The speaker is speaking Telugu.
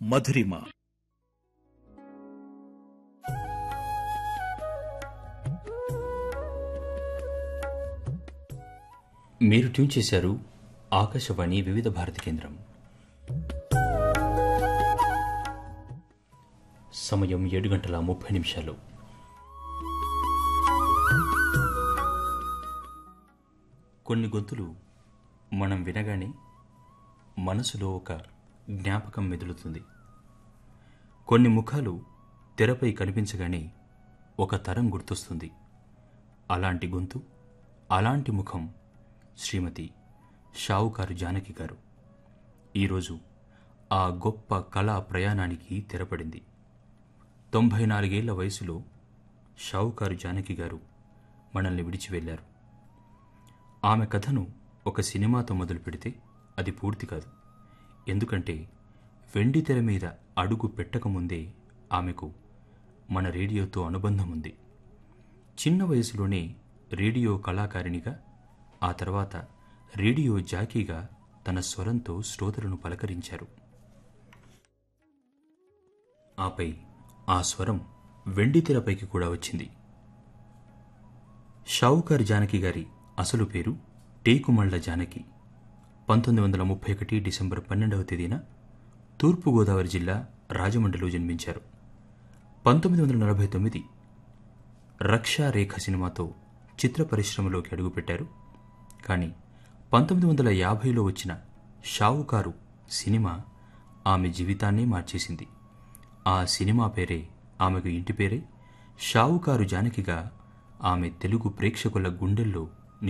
మధురిమ మీరు ట్యూన్ చేశారు ఆకాశవాణి వివిధ భారతి కేంద్రం సమయం ఏడు గంటల ముప్పై నిమిషాలు కొన్ని గొంతులు మనం వినగానే మనసులో ఒక జ్ఞాపకం మెదులుతుంది కొన్ని ముఖాలు తెరపై కనిపించగానే ఒక తరం గుర్తొస్తుంది అలాంటి గొంతు అలాంటి ముఖం శ్రీమతి షావుకారు జానకి గారు ఈరోజు ఆ గొప్ప కళా ప్రయాణానికి తెరపడింది తొంభై నాలుగేళ్ల వయసులో షావుకారు జానకి గారు మనల్ని విడిచి వెళ్ళారు ఆమె కథను ఒక సినిమాతో మొదలు పెడితే అది పూర్తి కాదు ఎందుకంటే వెండి తెర మీద అడుగు పెట్టకముందే ఆమెకు మన రేడియోతో అనుబంధం ఉంది చిన్న వయసులోనే రేడియో కళాకారిణిగా ఆ తర్వాత రేడియో జాకీగా తన స్వరంతో శ్రోతలను పలకరించారు ఆపై ఆ స్వరం వెండితెరపైకి కూడా వచ్చింది షావుకారు జానకి గారి అసలు పేరు టేకుమళ్ల జానకి పంతొమ్మిది వందల ముప్పై ఒకటి డిసెంబర్ పన్నెండవ తేదీన తూర్పుగోదావరి జిల్లా రాజమండ్రిలో జన్మించారు పంతొమ్మిది వందల నలభై తొమ్మిది రక్షారేఖ సినిమాతో చిత్ర పరిశ్రమలోకి అడుగుపెట్టారు కానీ పంతొమ్మిది వందల యాభైలో వచ్చిన షావుకారు సినిమా ఆమె జీవితాన్నే మార్చేసింది ఆ సినిమా పేరే ఆమెకు ఇంటి పేరే షావుకారు జానకిగా ఆమె తెలుగు ప్రేక్షకుల గుండెల్లో